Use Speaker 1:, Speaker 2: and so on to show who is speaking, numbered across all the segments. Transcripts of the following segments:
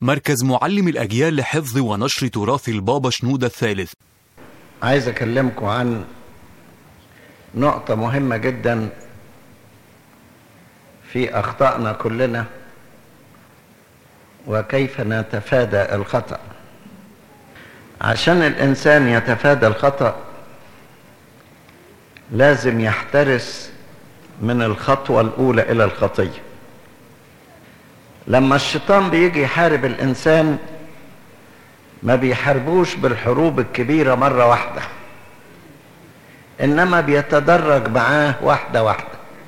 Speaker 1: مركز معلم الأجيال لحفظ ونشر تراث البابا شنودة الثالث
Speaker 2: عايز اكلمكم عن نقطة مهمة جدا في اخطائنا كلنا وكيف نتفادى الخطأ عشان الانسان يتفادى الخطأ لازم يحترس من الخطوة الاولى الى الخطية لما الشيطان بيجي يحارب الانسان ما بيحاربوش بالحروب الكبيرة مرة واحدة إنما بيتدرج معاه واحدة واحدة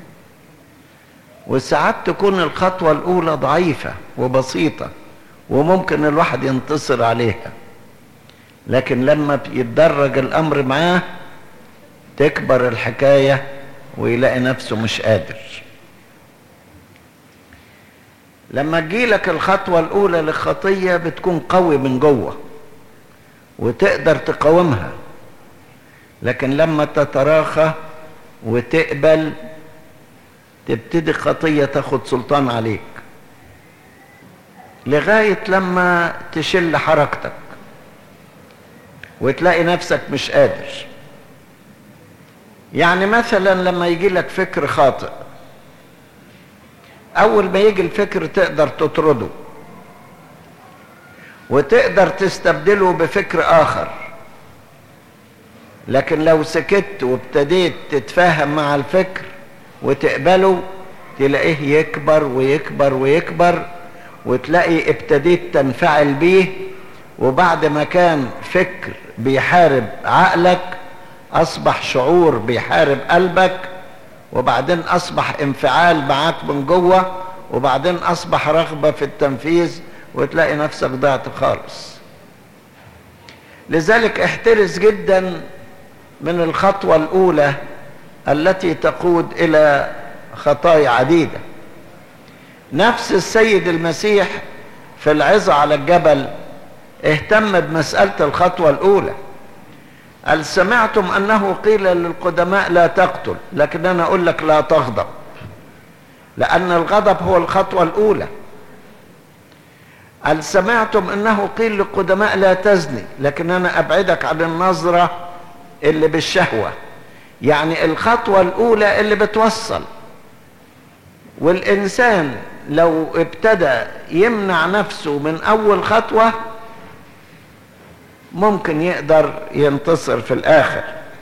Speaker 2: وساعات تكون الخطوة الأولى ضعيفة وبسيطة وممكن الواحد ينتصر عليها لكن لما يتدرج الأمر معاه تكبر الحكاية ويلاقي نفسه مش قادر لما تجيلك الخطوة الأولى للخطية بتكون قوي من جوه وتقدر تقاومها لكن لما تتراخى وتقبل تبتدي خطية تاخد سلطان عليك لغاية لما تشل حركتك وتلاقي نفسك مش قادر يعني مثلا لما يجي لك فكر خاطئ اول ما يجي الفكر تقدر تطرده وتقدر تستبدله بفكر اخر لكن لو سكت وابتديت تتفاهم مع الفكر وتقبله تلاقيه يكبر ويكبر ويكبر وتلاقي ابتديت تنفعل بيه وبعد ما كان فكر بيحارب عقلك اصبح شعور بيحارب قلبك وبعدين اصبح انفعال معاك من جوه وبعدين اصبح رغبه في التنفيذ وتلاقي نفسك ضعت خالص لذلك احترس جدا من الخطوه الاولى التي تقود الى خطايا عديده نفس السيد المسيح في العظه على الجبل اهتم بمساله الخطوه الاولى قال سمعتم انه قيل للقدماء لا تقتل لكن انا اقول لك لا تغضب لان الغضب هو الخطوه الاولى قال سمعتم انه قيل للقدماء لا تزني لكن انا ابعدك عن النظره اللي بالشهوه يعني الخطوه الاولى اللي بتوصل والانسان لو ابتدى يمنع نفسه من اول خطوه ممكن يقدر ينتصر في الاخر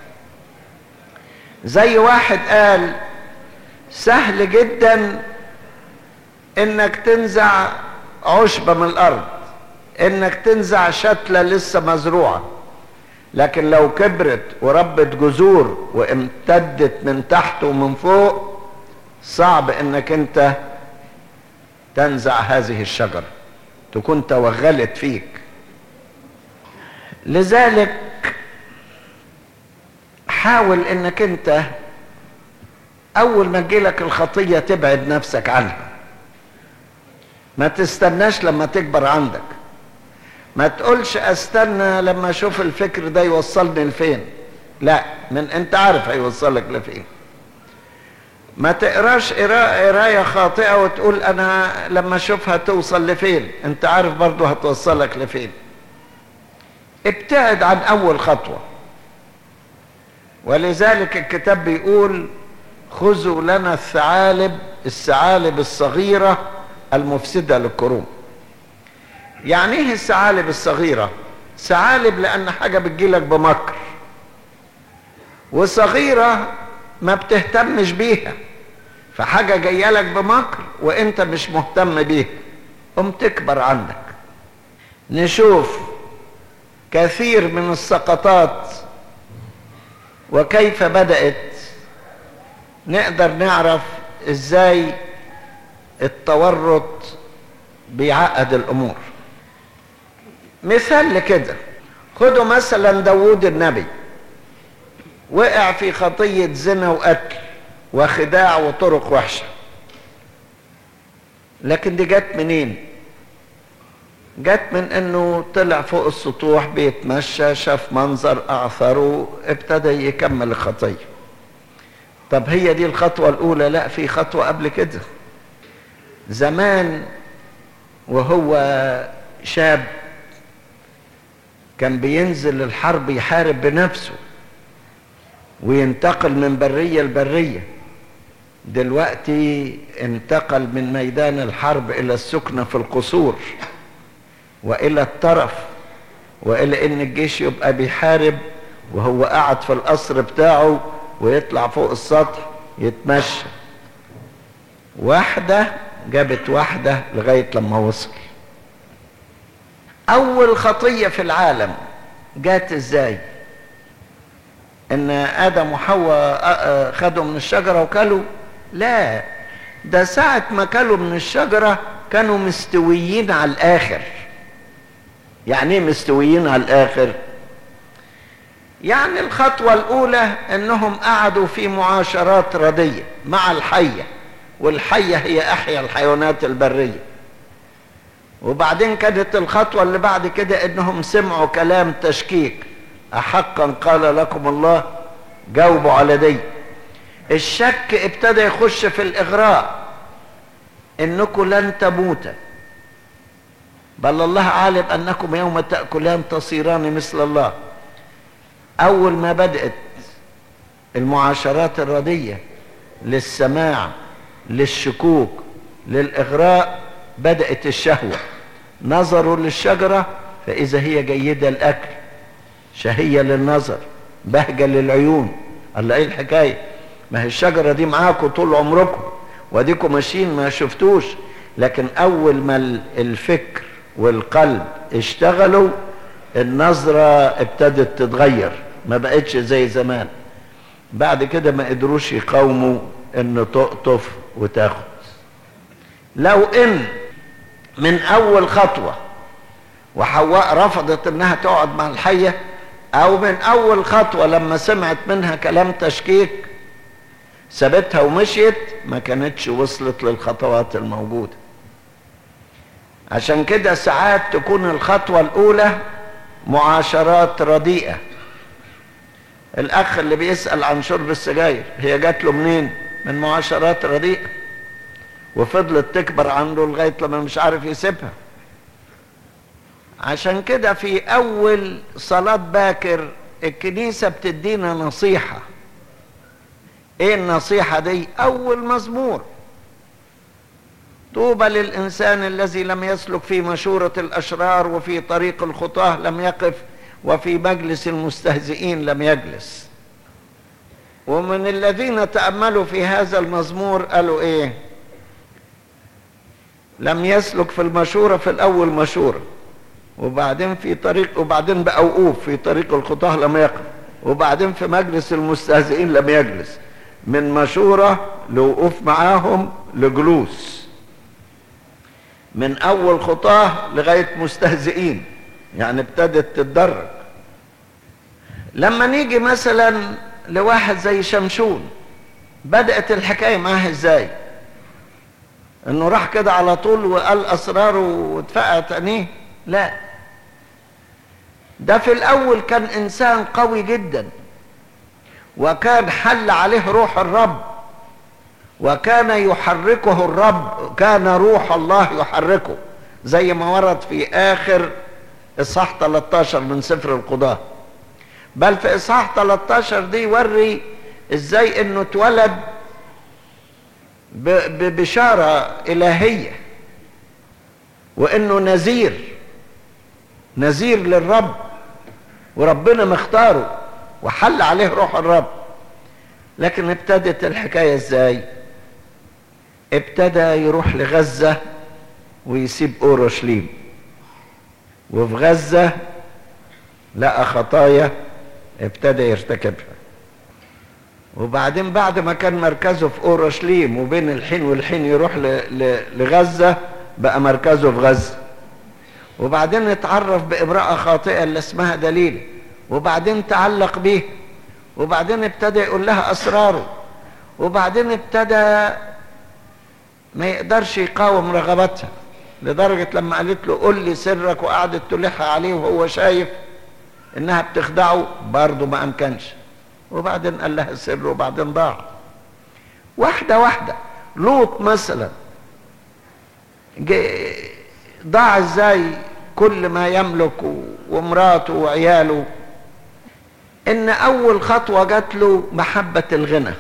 Speaker 2: زي واحد قال سهل جدا انك تنزع عشبة من الارض انك تنزع شتلة لسه مزروعة لكن لو كبرت وربت جذور وامتدت من تحت ومن فوق صعب انك انت تنزع هذه الشجرة تكون توغلت فيك لذلك حاول انك انت اول ما تجيلك الخطية تبعد نفسك عنها ما تستناش لما تكبر عندك ما تقولش استنى لما اشوف الفكر ده يوصلني لفين لا من انت عارف هيوصلك لفين ما تقراش قرايه خاطئه وتقول انا لما اشوفها توصل لفين انت عارف برضه هتوصلك لفين ابتعد عن اول خطوه ولذلك الكتاب بيقول خذوا لنا الثعالب الثعالب الصغيره المفسده للكروم يعني ايه الثعالب الصغيره ثعالب لان حاجه بتجيلك بمكر وصغيره ما بتهتمش بيها فحاجه جايه لك بمكر وانت مش مهتم بيها قم تكبر عندك نشوف كثير من السقطات وكيف بدأت نقدر نعرف ازاي التورط بيعقد الامور مثال لكده خدوا مثلا داوود النبي وقع في خطية زنا وقتل وخداع وطرق وحشة لكن دي جت منين جت من انه طلع فوق السطوح بيتمشى شاف منظر اعثره ابتدى يكمل الخطيه طب هي دي الخطوه الاولى لا في خطوه قبل كده زمان وهو شاب كان بينزل الحرب يحارب بنفسه وينتقل من برية لبرية دلوقتي انتقل من ميدان الحرب إلى السكنة في القصور وإلى الطرف وإلى إن الجيش يبقى بيحارب وهو قاعد في القصر بتاعه ويطلع فوق السطح يتمشى واحدة جابت واحدة لغاية لما وصل أول خطية في العالم جات إزاي؟ إن آدم وحواء خدوا من الشجرة وكلوا؟ لا ده ساعة ما كلوا من الشجرة كانوا مستويين على الآخر يعني ايه مستويين على الآخر؟ يعني الخطوة الأولى إنهم قعدوا في معاشرات ردية مع الحية والحية هي أحيا الحيوانات البرية وبعدين كانت الخطوة اللي بعد كده إنهم سمعوا كلام تشكيك أحقا قال لكم الله جاوبوا على دي الشك ابتدى يخش في الإغراء إنكم لن تموت بل الله عالم أنكم يوم تأكلان تصيران مثل الله أول ما بدأت المعاشرات الردية للسماع للشكوك للإغراء بدأت الشهوة نظروا للشجرة فإذا هي جيدة الأكل شهية للنظر بهجة للعيون قال ايه الحكاية ما هي الشجرة دي معاكم طول عمركم واديكم ماشيين ما شفتوش لكن أول ما الفكر والقلب اشتغلوا النظرة ابتدت تتغير ما بقتش زي زمان بعد كده ما قدروش يقاوموا ان تقطف وتاخد لو ان من اول خطوة وحواء رفضت انها تقعد مع الحية او من اول خطوة لما سمعت منها كلام تشكيك سابتها ومشيت ما كانتش وصلت للخطوات الموجودة عشان كده ساعات تكون الخطوة الاولى معاشرات رديئة الاخ اللي بيسأل عن شرب السجاير هي جات له منين من معاشرات رديئة وفضلت تكبر عنده لغاية لما مش عارف يسيبها عشان كده في اول صلاة باكر الكنيسة بتدينا نصيحة ايه النصيحة دي اول مزمور طوبى للإنسان الذي لم يسلك في مشورة الأشرار وفي طريق الخطاة لم يقف وفي مجلس المستهزئين لم يجلس ومن الذين تأملوا في هذا المزمور قالوا إيه لم يسلك في المشورة في الأول مشورة وبعدين في طريق وبعدين بقى وقوف في طريق الخطاة لم يقف وبعدين في مجلس المستهزئين لم يجلس من مشورة لوقوف معاهم لجلوس من اول خطاه لغايه مستهزئين يعني ابتدت تتدرج لما نيجي مثلا لواحد زي شمشون بدات الحكايه معاه ازاي انه راح كده على طول وقال اسراره واتفقعت عينيه لا ده في الاول كان انسان قوي جدا وكان حل عليه روح الرب وكان يحركه الرب كان روح الله يحركه زي ما ورد في اخر اصحاح 13 من سفر القضاة بل في اصحاح 13 دي يوري ازاي انه اتولد ببشارة الهية وانه نذير نذير للرب وربنا مختاره وحل عليه روح الرب لكن ابتدت الحكاية ازاي ابتدى يروح لغزة ويسيب اورشليم وفي غزة لقى خطايا ابتدى يرتكبها وبعدين بعد ما كان مركزه في اورشليم وبين الحين والحين يروح لغزة بقى مركزه في غزة وبعدين اتعرف بامرأة خاطئة اللي اسمها دليل وبعدين تعلق بيه وبعدين ابتدى يقول لها اسراره وبعدين ابتدى ما يقدرش يقاوم رغبتها لدرجة لما قالت له قل لي سرك وقعدت تلح عليه وهو شايف انها بتخدعه برضه ما امكنش وبعدين قال لها سر وبعدين ضاع واحدة واحدة لوط مثلا ضاع ازاي كل ما يملك ومراته وعياله ان اول خطوه جات له محبه الغنى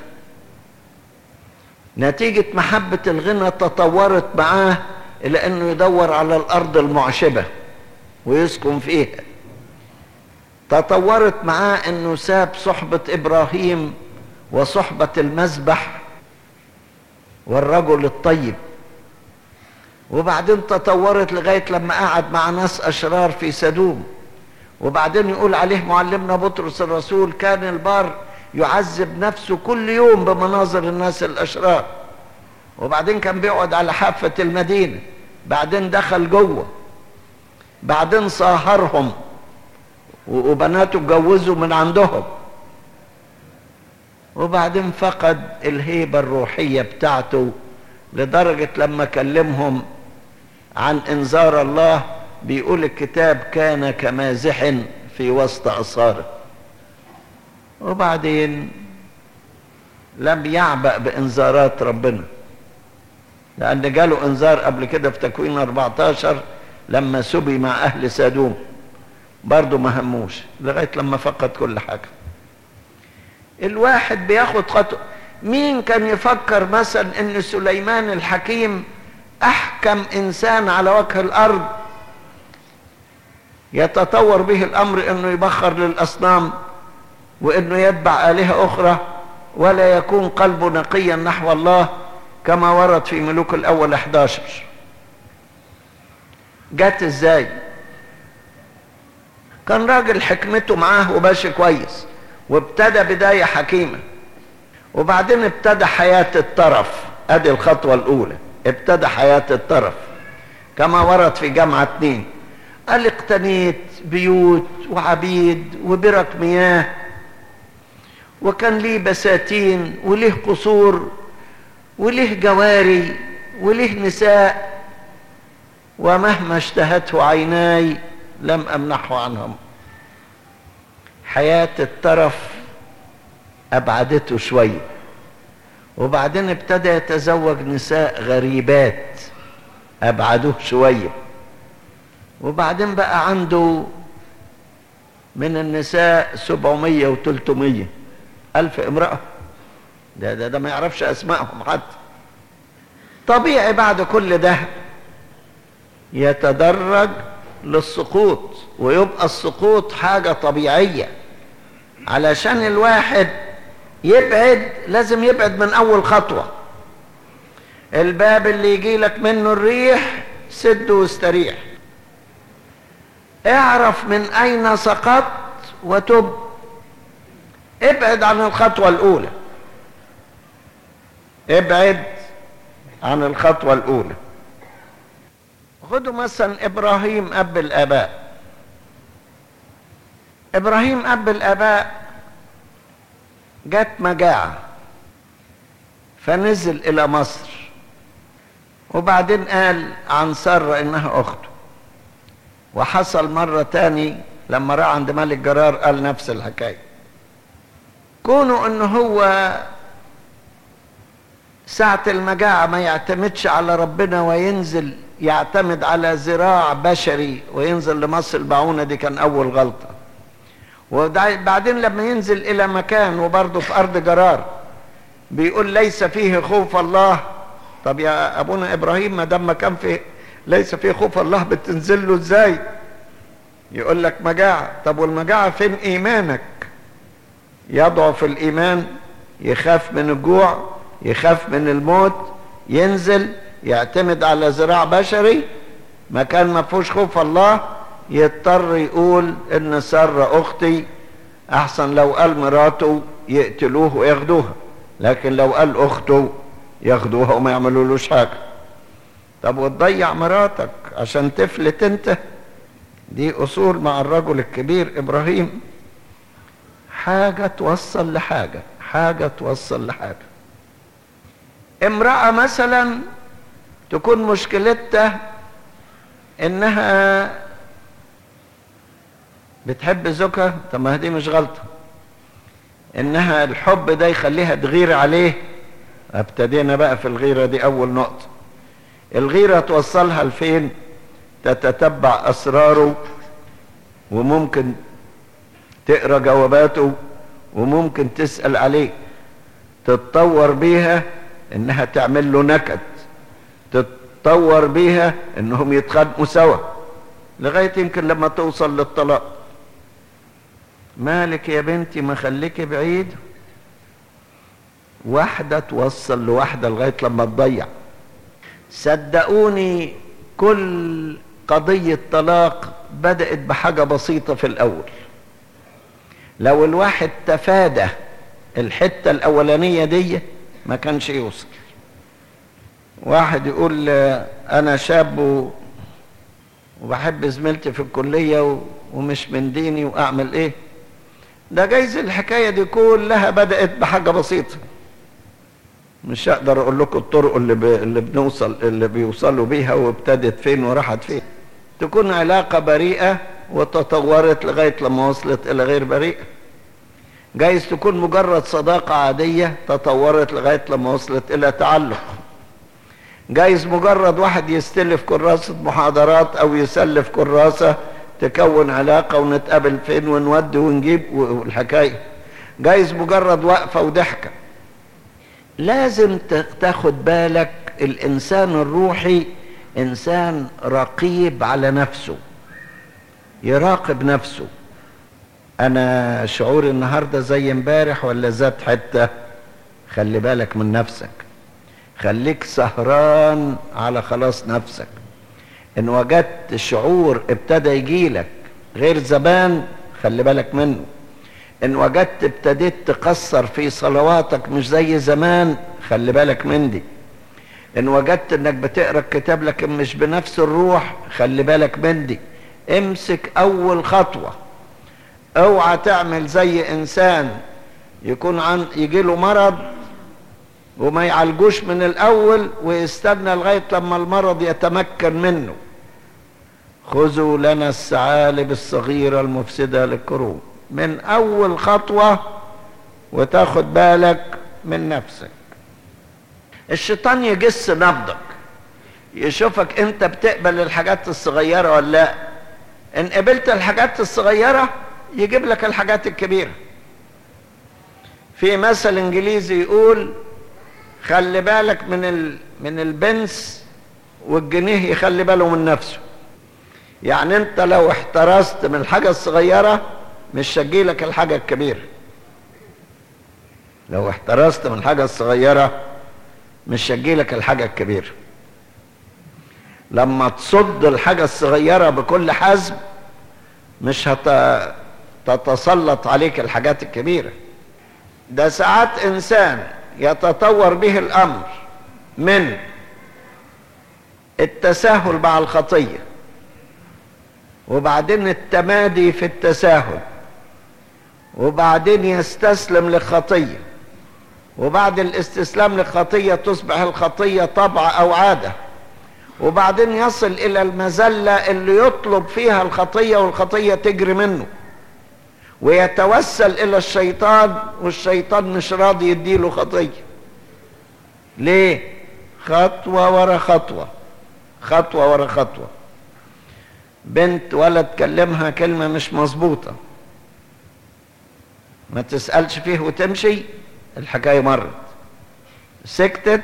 Speaker 2: نتيجه محبه الغنى تطورت معاه الى انه يدور على الارض المعشبه ويسكن فيها تطورت معاه انه ساب صحبه ابراهيم وصحبه المذبح والرجل الطيب وبعدين تطورت لغايه لما قعد مع ناس اشرار في سدوم وبعدين يقول عليه معلمنا بطرس الرسول كان البار يعذب نفسه كل يوم بمناظر الناس الاشرار وبعدين كان بيقعد على حافه المدينه بعدين دخل جوه بعدين صاهرهم وبناته اتجوزوا من عندهم وبعدين فقد الهيبه الروحيه بتاعته لدرجه لما كلمهم عن انذار الله بيقول الكتاب كان كمازح في وسط اصهاره وبعدين لم يعبأ بانذارات ربنا لان جاله انذار قبل كده في تكوين 14 لما سبي مع اهل سادوم برضه ما هموش لغايه لما فقد كل حاجه الواحد بياخد خطوه مين كان يفكر مثلا ان سليمان الحكيم احكم انسان على وجه الارض يتطور به الامر انه يبخر للاصنام وانه يتبع الهه اخرى ولا يكون قلبه نقيا نحو الله كما ورد في ملوك الاول 11 جت ازاي كان راجل حكمته معاه وماشي كويس وابتدى بداية حكيمة وبعدين ابتدى حياة الطرف ادي الخطوة الاولى ابتدى حياة الطرف كما ورد في جامعة اتنين قال اقتنيت بيوت وعبيد وبرك مياه وكان ليه بساتين وليه قصور وليه جواري وليه نساء ومهما اشتهته عيناي لم امنحه عنهم حياة الترف ابعدته شوية وبعدين ابتدى يتزوج نساء غريبات ابعدوه شوية وبعدين بقى عنده من النساء سبعمية وتلتمية ألف امرأة ده ده ده ما يعرفش أسمائهم حتى طبيعي بعد كل ده يتدرج للسقوط ويبقى السقوط حاجة طبيعية علشان الواحد يبعد لازم يبعد من أول خطوة الباب اللي يجي لك منه الريح سده واستريح اعرف من أين سقطت وتب ابعد عن الخطوة الأولى ابعد عن الخطوة الأولى خدوا مثلا إبراهيم أب الآباء إبراهيم أب الآباء جت مجاعة فنزل إلى مصر وبعدين قال عن سارة إنها أخته وحصل مرة تاني لما راح عند ملك جرار قال نفس الحكاية كونه إن هو ساعة المجاعة ما يعتمدش على ربنا وينزل يعتمد على ذراع بشري وينزل لمصر البعونة دي كان أول غلطة وبعدين لما ينزل إلى مكان وبرضه في أرض جرار بيقول ليس فيه خوف الله طب يا أبونا إبراهيم ما دام كان فيه ليس فيه خوف الله بتنزل له إزاي يقول لك مجاعة طب والمجاعة فين إيمانك يضعف الإيمان يخاف من الجوع يخاف من الموت ينزل يعتمد على ذراع بشري مكان ما فيهوش خوف الله يضطر يقول ان سارة اختي احسن لو قال مراته يقتلوه وياخدوها لكن لو قال اخته ياخدوها وما يعملولوش حاجة طب وتضيع مراتك عشان تفلت انت دي اصول مع الرجل الكبير ابراهيم حاجة توصل لحاجة حاجة توصل لحاجة امرأة مثلا تكون مشكلتها انها بتحب زوجها طب ما دي مش غلطة انها الحب ده يخليها تغير عليه ابتدينا بقى في الغيرة دي اول نقطة الغيرة توصلها لفين تتتبع اسراره وممكن تقرا جواباته وممكن تسال عليه تتطور بيها انها تعمل له نكد تتطور بيها انهم يتخانقوا سوا لغايه يمكن لما توصل للطلاق مالك يا بنتي ما خليك بعيد واحدة توصل لواحدة لغاية لما تضيع صدقوني كل قضية طلاق بدأت بحاجة بسيطة في الأول لو الواحد تفادى الحتة الأولانية دي ما كانش يوصل واحد يقول أنا شاب وبحب زميلتي في الكلية ومش من ديني وأعمل إيه ده جايز الحكاية دي كلها بدأت بحاجة بسيطة مش هقدر اقول لكم الطرق اللي ب... اللي بنوصل اللي بيوصلوا بيها وابتدت فين وراحت فين تكون علاقة بريئة وتطورت لغاية لما وصلت إلى غير بريئة جايز تكون مجرد صداقة عادية تطورت لغاية لما وصلت إلى تعلق جايز مجرد واحد يستلف كراسة محاضرات أو يسلف كراسة تكون علاقة ونتقابل فين ونودي ونجيب والحكاية جايز مجرد وقفة وضحكة لازم تاخد بالك الإنسان الروحي إنسان رقيب على نفسه يراقب نفسه أنا شعوري النهاردة زي امبارح ولا زاد حتة خلي بالك من نفسك خليك سهران على خلاص نفسك ان وجدت شعور ابتدى يجيلك غير زمان خلي بالك منه ان وجدت ابتديت تقصر في صلواتك مش زي زمان خلي بالك من دي ان وجدت انك بتقرا الكتاب لكن مش بنفس الروح خلي بالك من دي امسك اول خطوه اوعى تعمل زي انسان يكون عن يجي له مرض وما يعالجوش من الاول ويستنى لغايه لما المرض يتمكن منه خذوا لنا الثعالب الصغيره المفسده للكروب من اول خطوه وتاخد بالك من نفسك الشيطان يجس نبضك يشوفك انت بتقبل الحاجات الصغيره ولا لا ان قبلت الحاجات الصغيره يجيب لك الحاجات الكبيره في مثل انجليزي يقول خلي بالك من ال... من البنس والجنيه يخلي باله من نفسه يعني انت لو احترست من الحاجه الصغيره مش هتجيلك الحاجه الكبيره لو احترست من الحاجه الصغيره مش هتجيلك الحاجه الكبيره لما تصد الحاجه الصغيره بكل حزم مش هت... تتسلط عليك الحاجات الكبيره ده ساعات انسان يتطور به الامر من التساهل مع الخطيه وبعدين التمادي في التساهل وبعدين يستسلم للخطيه وبعد الاستسلام للخطيه تصبح الخطيه طبع او عاده وبعدين يصل الى المذله اللي يطلب فيها الخطيه والخطيه تجري منه ويتوسل الى الشيطان والشيطان مش راضي يديله خطيه ليه خطوه ورا خطوه خطوه ورا خطوه بنت ولد كلمها كلمه مش مظبوطه ما تسالش فيه وتمشي الحكايه مرت سكتت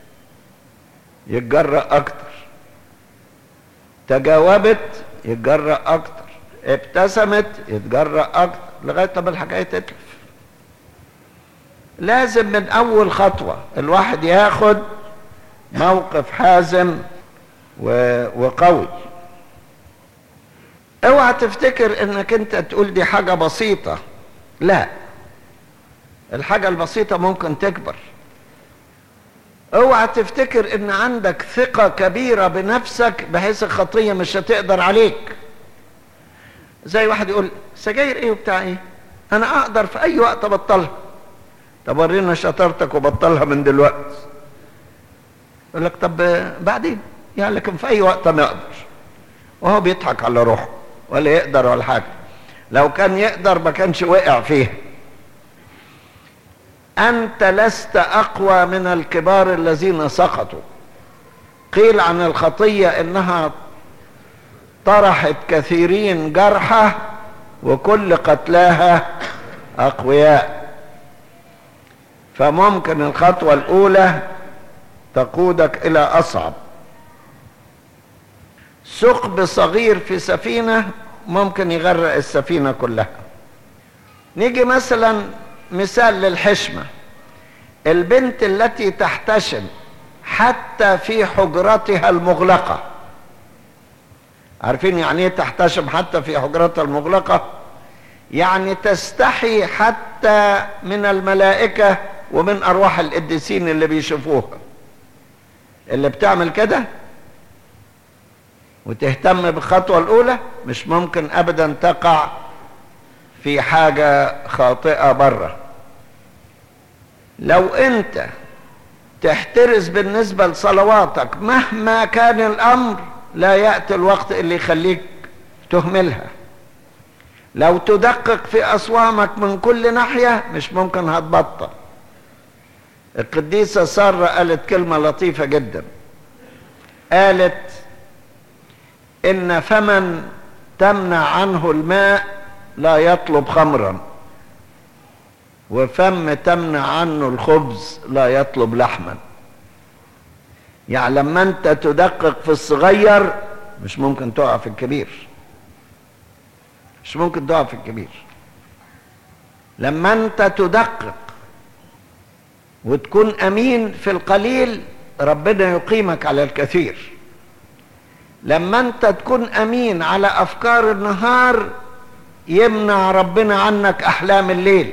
Speaker 2: يتجرأ اكتر تجاوبت يتجرأ اكتر ابتسمت يتجرأ اكتر لغايه لما الحكايه تتلف لازم من اول خطوه الواحد ياخد موقف حازم وقوي اوعى تفتكر انك انت تقول دي حاجه بسيطه لا الحاجه البسيطه ممكن تكبر اوعى تفتكر ان عندك ثقه كبيره بنفسك بحيث الخطيه مش هتقدر عليك زي واحد يقول سجاير ايه وبتاع ايه انا اقدر في اي وقت ابطلها طب ورينا شطارتك وبطلها من دلوقتي يقول لك طب بعدين يعني لكن في اي وقت ما يقدر وهو بيضحك على روحه ولا يقدر ولا حاجه لو كان يقدر ما كانش وقع فيها انت لست اقوى من الكبار الذين سقطوا قيل عن الخطيه انها طرحت كثيرين جرحى وكل قتلاها اقوياء فممكن الخطوه الاولى تقودك الى اصعب ثقب صغير في سفينه ممكن يغرق السفينه كلها نيجي مثلا مثال للحشمه البنت التي تحتشم حتى في حجرتها المغلقه عارفين يعني ايه تحتشم حتى في حجرتها المغلقه يعني تستحي حتى من الملائكه ومن ارواح القديسين اللي بيشوفوها اللي بتعمل كده وتهتم بالخطوه الاولى مش ممكن ابدا تقع في حاجه خاطئه بره لو انت تحترز بالنسبه لصلواتك مهما كان الامر لا ياتي الوقت اللي يخليك تهملها لو تدقق في اصوامك من كل ناحيه مش ممكن هتبطل القديسه ساره قالت كلمه لطيفه جدا قالت ان فمن تمنع عنه الماء لا يطلب خمرا وفم تمنع عنه الخبز لا يطلب لحما يعني لما انت تدقق في الصغير مش ممكن تقع في الكبير مش ممكن تقع في الكبير لما انت تدقق وتكون امين في القليل ربنا يقيمك على الكثير لما انت تكون امين على افكار النهار يمنع ربنا عنك احلام الليل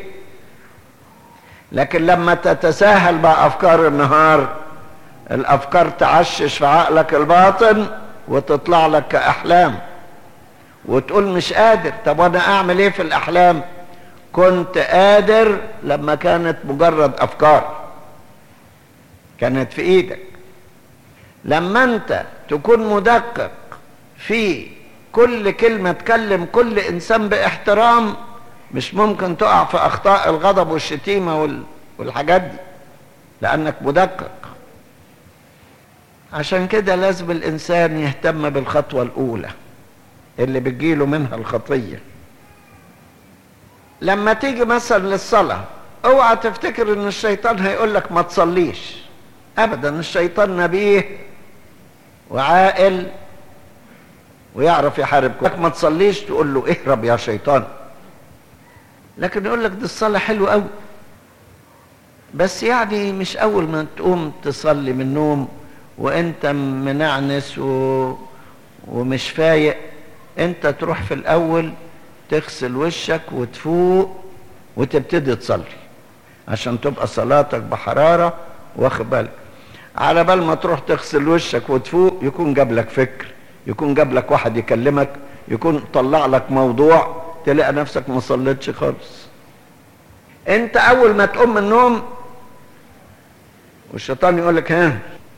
Speaker 2: لكن لما تتساهل مع افكار النهار الافكار تعشش في عقلك الباطن وتطلع لك كاحلام وتقول مش قادر طب وانا اعمل ايه في الاحلام كنت قادر لما كانت مجرد افكار كانت في ايدك لما انت تكون مدقق في كل كلمه تكلم كل انسان باحترام مش ممكن تقع في اخطاء الغضب والشتيمه والحاجات دي لانك مدقق عشان كده لازم الانسان يهتم بالخطوه الاولى اللي بتجيله منها الخطيه لما تيجي مثلا للصلاه اوعى تفتكر ان الشيطان هيقول لك ما تصليش ابدا الشيطان نبيه وعاقل ويعرف يحارب لك ما تصليش تقول له اهرب يا شيطان لكن يقول لك دي الصلاه حلوه قوي بس يعني مش اول ما تقوم تصلي من النوم وانت منعنس و... ومش فايق انت تروح في الاول تغسل وشك وتفوق وتبتدي تصلي عشان تبقى صلاتك بحرارة واخد بالك على بال ما تروح تغسل وشك وتفوق يكون جاب لك فكر يكون جاب لك واحد يكلمك يكون طلع لك موضوع تلاقي نفسك ما صليتش خالص انت اول ما تقوم من النوم والشيطان يقول لك ها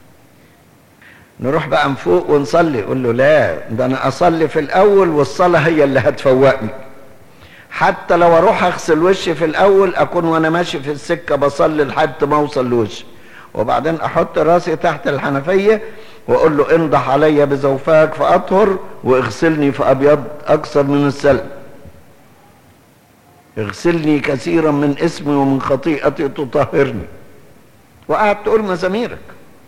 Speaker 2: نروح بقى نفوق ونصلي يقول له لا ده انا اصلي في الاول والصلاه هي اللي هتفوقني حتى لو اروح اغسل وشي في الاول اكون وانا ماشي في السكه بصلي لحد ما اوصل لوشي وبعدين احط راسي تحت الحنفيه واقول له انضح علي بزوفاك فاطهر واغسلني فابيض اكثر من السلب اغسلني كثيرا من اسمي ومن خطيئتي تطهرني وقعد تقول مزاميرك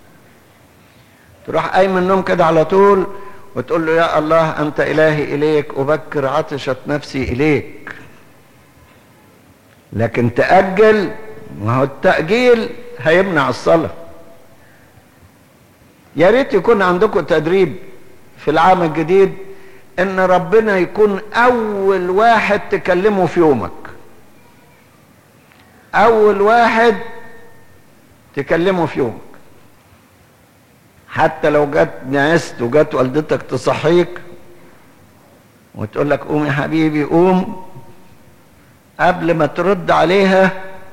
Speaker 2: تروح قايم من النوم كده على طول وتقول له يا الله انت الهي اليك ابكر عطشت نفسي اليك لكن تاجل ما هو التاجيل هيمنع الصلاه يا ريت يكون عندكم تدريب في العام الجديد ان ربنا يكون اول واحد تكلمه في يومك اول واحد تكلمه في يومك حتى لو جت نعست وجت والدتك تصحيك وتقول لك قوم يا حبيبي قوم قبل ما ترد عليها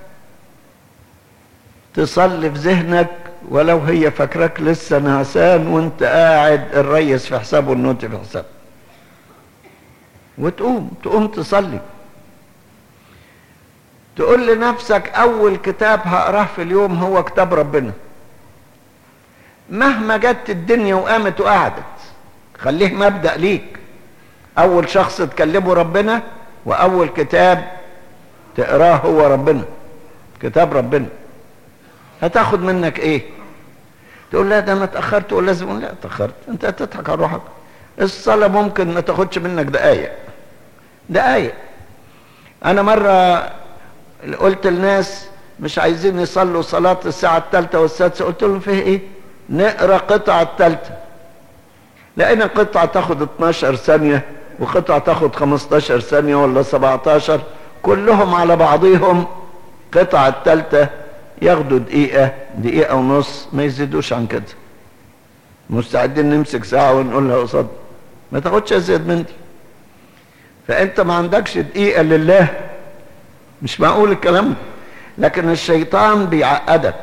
Speaker 2: تصلي في ذهنك ولو هي فاكراك لسه نعسان وانت قاعد الريس في حسابه والنوت في حسابه وتقوم تقوم تصلي تقول لنفسك اول كتاب هقراه في اليوم هو كتاب ربنا مهما جت الدنيا وقامت وقعدت خليه مبدأ ليك اول شخص تكلمه ربنا واول كتاب تقراه هو ربنا كتاب ربنا هتاخد منك ايه تقول لا ده انا اتاخرت تقول لازم لا اتاخرت انت هتضحك على روحك الصلاه ممكن ما تاخدش منك دقايق دقايق انا مره قلت للناس مش عايزين يصلوا صلاة الساعة الثالثة والسادسة قلت لهم فيه ايه نقرا قطعة الثالثة لقينا قطعة تاخد 12 ثانية وقطعة تاخد 15 ثانية ولا 17 كلهم على بعضهم قطعة الثالثة ياخدوا دقيقة دقيقة ونص ما يزيدوش عن كده مستعدين نمسك ساعة ونقولها قصاد ما تاخدش ازيد من دي فانت ما عندكش دقيقة لله مش معقول الكلام ده لكن الشيطان بيعقدك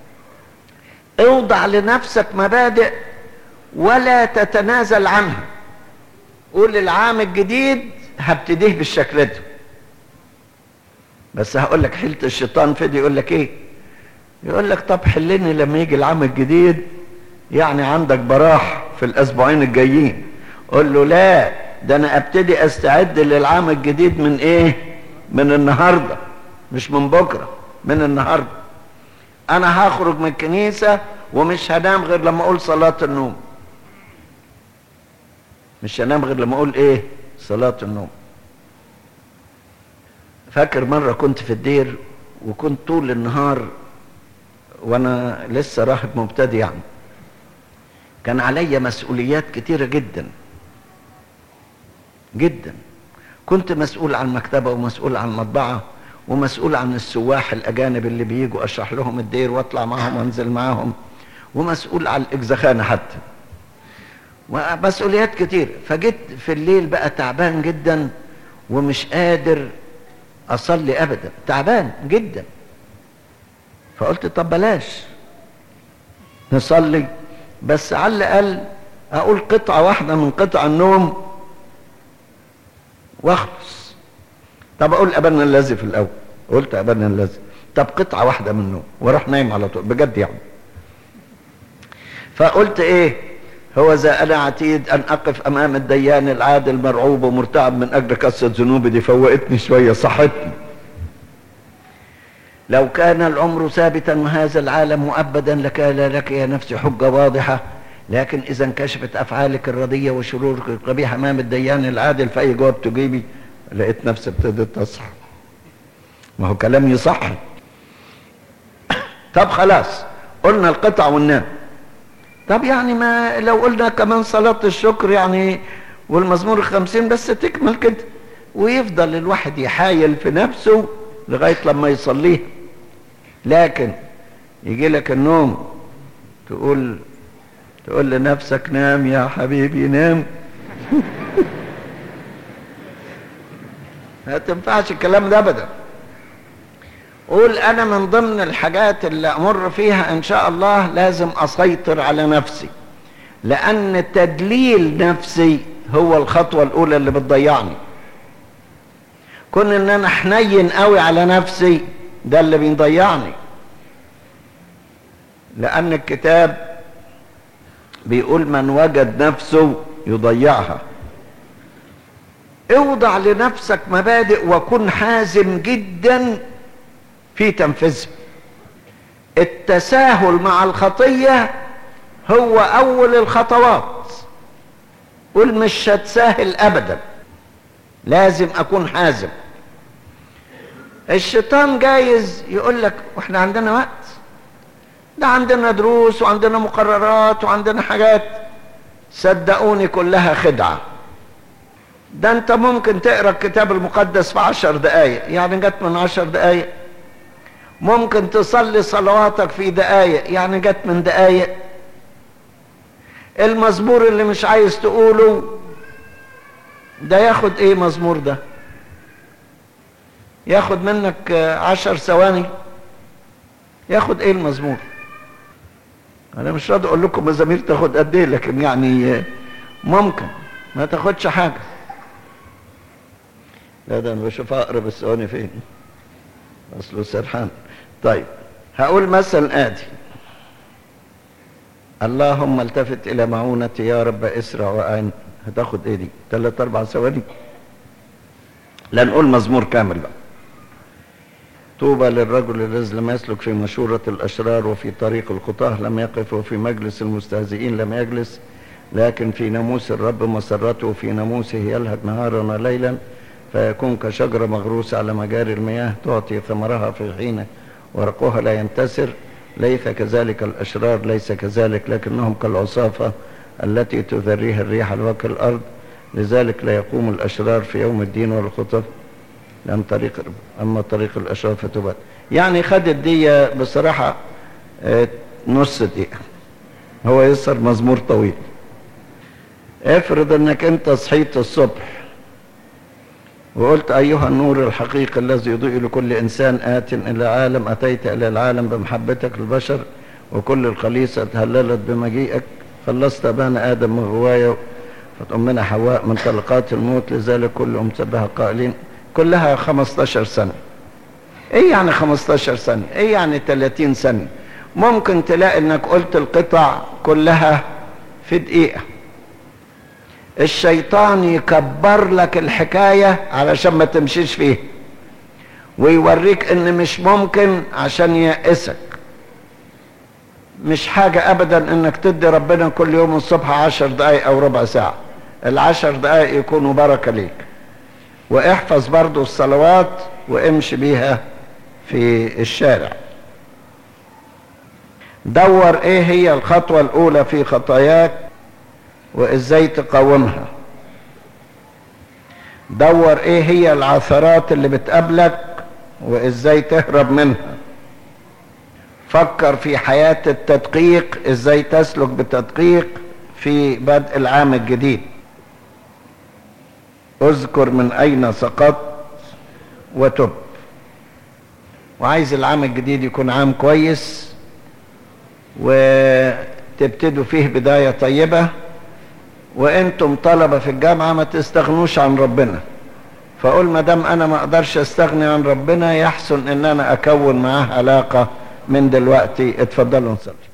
Speaker 2: اوضع لنفسك مبادئ ولا تتنازل عنها قول العام الجديد هبتديه بالشكل ده بس هقول لك حيلة الشيطان في دي يقول لك ايه يقول لك طب حلني لما يجي العام الجديد يعني عندك براح في الاسبوعين الجايين قول له لا ده انا ابتدي استعد للعام الجديد من ايه من النهارده مش من بكره من النهارده انا هخرج من الكنيسه ومش هنام غير لما اقول صلاه النوم مش هنام غير لما اقول ايه صلاه النوم فاكر مره كنت في الدير وكنت طول النهار وانا لسه راهب مبتدئ يعني كان عليا مسؤوليات كتيره جدا جدا كنت مسؤول عن مكتبه ومسؤول عن مطبعه ومسؤول عن السواح الاجانب اللي بيجوا اشرح لهم الدير واطلع معاهم وانزل معاهم ومسؤول عن الاجزخانه حتى ومسؤوليات كتير فجيت في الليل بقى تعبان جدا ومش قادر اصلي ابدا تعبان جدا فقلت طب بلاش نصلي بس على الاقل اقول قطعه واحده من قطع النوم واخلص طب اقول ابانا الذي في الاول قلت ابانا الذي طب قطعه واحده منه واروح نايم على طول بجد يعني فقلت ايه هو ذا انا عتيد ان اقف امام الديان العادل مرعوب ومرتعب من اجل كثره ذنوبي دي فوقتني شويه صحتني لو كان العمر ثابتا وهذا العالم مؤبدا لكان لك يا نفسي حجه واضحه لكن اذا انكشفت افعالك الرديه وشرورك القبيحه امام الديان العادل فاي جواب تجيبي لقيت نفسي ابتدت تصحى ما هو كلام يصح طب خلاص قلنا القطع والنام طب يعني ما لو قلنا كمان صلاة الشكر يعني والمزمور الخمسين بس تكمل كده ويفضل الواحد يحايل في نفسه لغاية لما يصليه لكن يجي لك النوم تقول تقول لنفسك نام يا حبيبي نام ما تنفعش الكلام ده ابدا قول انا من ضمن الحاجات اللي امر فيها ان شاء الله لازم اسيطر على نفسي لان تدليل نفسي هو الخطوة الاولى اللي بتضيعني كون ان انا حنين قوي على نفسي ده اللي بيضيعني لان الكتاب بيقول من وجد نفسه يضيعها اوضع لنفسك مبادئ وكن حازم جدا في تنفيذها التساهل مع الخطية هو أول الخطوات قل مش هتساهل أبدا لازم أكون حازم الشيطان جايز يقول لك واحنا عندنا وقت ده عندنا دروس وعندنا مقررات وعندنا حاجات صدقوني كلها خدعه ده انت ممكن تقرا الكتاب المقدس في عشر دقايق يعني جت من عشر دقايق ممكن تصلي صلواتك في دقايق يعني جت من دقايق المزمور اللي مش عايز تقوله ده ياخد ايه مزمور ده ياخد منك عشر ثواني ياخد ايه المزمور انا مش راضي اقول لكم مزامير تاخد قد ايه لكن يعني ممكن ما تاخدش حاجه لا ده انا بشوف اقرب الثواني فين اصله سرحان طيب هقول مثل ادي اللهم التفت الى معونتي يا رب اسرع وأعن هتاخد ايه دي ثلاث اربع ثواني لا نقول مزمور كامل بقى طوبى للرجل الذي لم يسلك في مشورة الأشرار وفي طريق الخطاه لم يقف وفي مجلس المستهزئين لم يجلس لكن في ناموس الرب مسرته في ناموسه يلهج نهارا وليلا فيكون كشجرة مغروسة على مجاري المياه تعطي ثمرها في حينه ورقها لا ينتسر ليس كذلك الأشرار ليس كذلك لكنهم كالعصافة التي تذريها الريح على وجه الأرض لذلك لا يقوم الأشرار في يوم الدين والخطف لأن طريق أما طريق الأشرار فتبات يعني خدت دي بصراحة اه نص دقيقة هو يسر مزمور طويل افرض انك انت صحيت الصبح وقلت ايها النور الحقيقي الذي يضيء لكل انسان ات الى عالم اتيت الى العالم بمحبتك للبشر وكل الخليصه تهللت بمجيئك خلصت ابانا ادم من غوايه فتأمنا حواء من طلقات الموت لذلك كل أم سبها قائلين كلها 15 سنة ايه يعني 15 سنة ايه يعني 30 سنة ممكن تلاقي انك قلت القطع كلها في دقيقة الشيطان يكبر لك الحكاية علشان ما تمشيش فيها ويوريك ان مش ممكن عشان ييأسك مش حاجة ابدا انك تدي ربنا كل يوم الصبح عشر دقايق او ربع ساعة العشر دقايق يكونوا بركة ليك واحفظ برضو الصلوات وامشي بيها في الشارع دور ايه هي الخطوة الاولى في خطاياك وازاي تقاومها دور ايه هي العثرات اللي بتقابلك وازاي تهرب منها فكر في حياة التدقيق ازاي تسلك بتدقيق في بدء العام الجديد اذكر من اين سقطت وتب وعايز العام الجديد يكون عام كويس وتبتدوا فيه بداية طيبة وانتم طلبة في الجامعة ما تستغنوش عن ربنا فقول ما دام انا ما اقدرش استغني عن ربنا يحسن ان انا اكون معاه علاقة من دلوقتي اتفضلوا نصلي